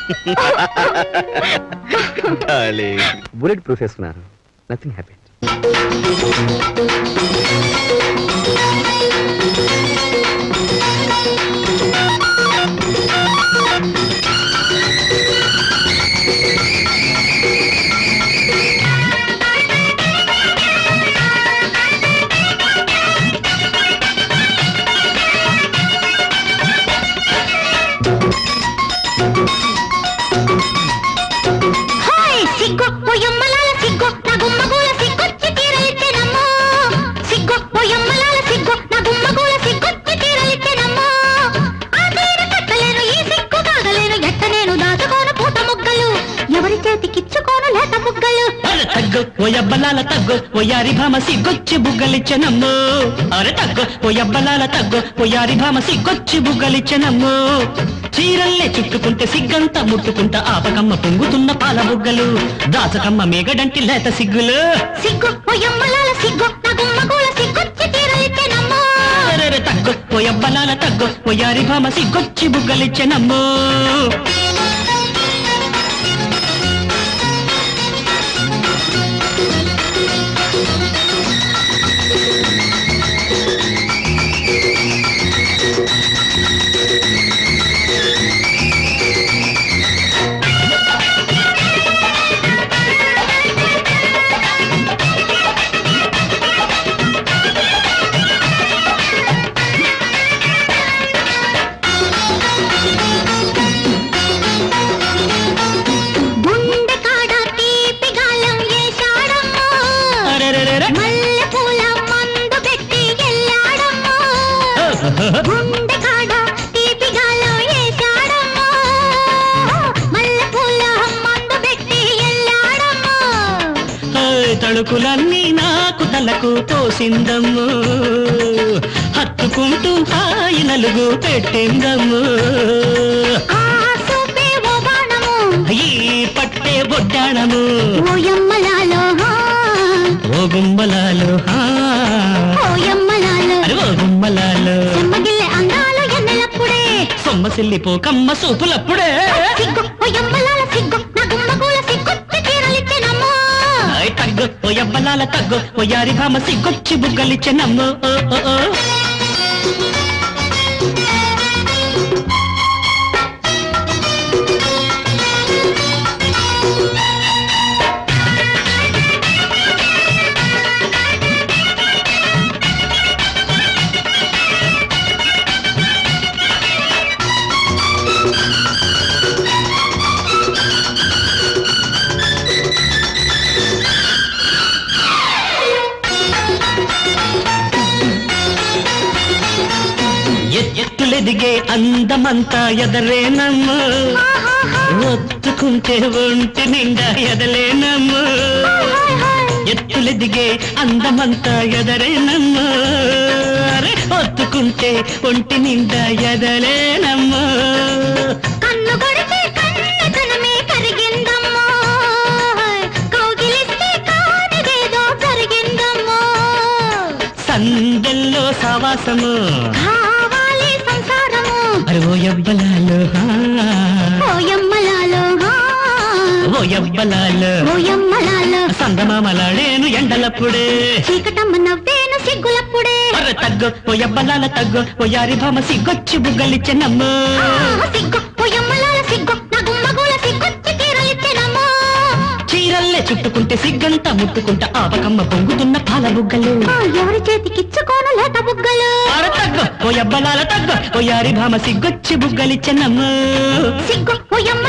Bullet proof వేసుకున్నారు nothing happy hi సిగ్గు పొయ్యమ్మలాల సిగ్గు నా గుమ్మగూల సిగ్గొచ్చి తీరలిచ్చెనమ్మో సిగ్గు పొయ్యమ్మలాల సిగ్గు నా గుమ్మగూల సిగ్గొచ్చి తీరలిచ్చెనమ్మో ఆ తీర కట్టలేను ఈ సిగ్గు కాగలేను ఎట్ట నేను దాచుకోను పూత ముగ్గలు ఎవరి చేతికిచ్చుకోను లేత ముగ్గలు అరే తగ్గు ఓ అబ్బలాల తగ్గు ఓ యారి భామ సిగ్గొచ్చి బుగ్గలిచ్చనమ్ము అరే తగ్గు ఓ అబ్బలాల తగ్గు ఓ యారి భామ సిగ్గొచ్చి బుగ్గలిచ్చనమ్ము చీరల్లే చుట్టుకుంటే సిగ్గంతా ముట్టుకుంటా ఆపకమ్మ పొంగుతున్న పాల బుగ్గలు దాచకమ్మ మేగడంటి లేత సిగ్గులు సిగ్గు పొయ్యమ్మలాల సిగ్గు నా గుమ్మగూల సిగ్గొచ్చి తీరలిచ్చెనమ్మో అరెరె తగ్గు ఓ అబ్బలాల తగ్గు ఓ యారి భామ సిగ్గొచ్చి బుగ్గలిచ్చనమ్ము గుండె కాడ తీపి గాలం ఏశాడమ్మో అరెరెరెరె. మల్లె పూల మందు పెట్టి ఎల్లాడమ్మో గుండె కాడ తీపి గాలం ఏశాడమ్మో మల్లె పూల మందు పెట్టి ఎల్లాడమ్మో ఓయ్ తళుకులన్నీ నాకు తలకు తోసిందమ్ము హత్తుకుంటూ హాయి నలుగు పెట్టిందమ్ము ఆ సూపే ఓ బాణము ఈ పట్టే బొడ్డాణము ఓయమ్మలాలో హా, ఓ గుమ్మలాలు హా. ఓయమ్మలాలో అరే ఓ గుమ్మలాలు చెమ్మగిల్లె అందాలు ఎన్నెలప్పుడే సొమ్మసిల్లిపోకమ్మ సూపులప్పుడే సిగ్గు ఓయమ్మలాల సిగ్గు నా గుమ్మగూల సిగ్గొచ్చి తీరలిచ్చెనమ్మో ఓయ్ తగ్గు ఓ ఎవ్వలాల తగ్గు ఓ యారి భామ సిగ్గొచ్చి బుగ్గలిచ్చెనమ్ము ఓ ఓ ఓ ఎత్తులెదిగే అందమంతా ఎదరేనమ్మ ఒత్తుకుంటే ఒంటి నిండా ఎదలేనమ్మ ఎత్తులెదిగే అందమంతా ఎదరేనమ్మ అరే ఒత్తుకుంటే ఒంటి నిండా ఎదలేనమ్మ కన్ను కొడితే కన్నతనమే కరిగిందమ్మో కౌగిలిస్తే కానిదేదో జరిగిందమ్మో సందెల్లో సవాసము కావాలి సంసారము అరే ఓ ఎవ్వలాలు హా. ఓయమ్మలాలో హా, ఓ ఎవ్వలాలు ఓయమ్మలాలో సందమామలాడేను ఎండలప్పుడే చీకటమ్మ నవ్వేను సిగ్గులప్పుడే అరే తగ్గు ఓ ఎవ్వలాల తగ్గు ఓ యారి భామ సిగ్గొచ్చి బుగ్గలిచ్చెనమ్ము ఆ, సిగ్గు ఓయమ్మలాల సిగ్గు నా గుమ్మగూల సిగ్గొచ్చి తీరలిచ్చెనమ్మో చీరల్లే చుట్టుకుంటే సిగ్గంతా ముట్టుకుంటా ఆపకమ్మ పొంగుతున్న పాల బుగ్గలు ఆ, ఎవరి చేతికిచ్చుకోను లేత బుగ్గలు అరే తగ్గు ఓ ఎవ్వలాల తగ్గు ఓ యారి భామ సిగ్గొచ్చి బుగ్గలిచ్చెనమ్ము సిగ్గు ఓయమ్మ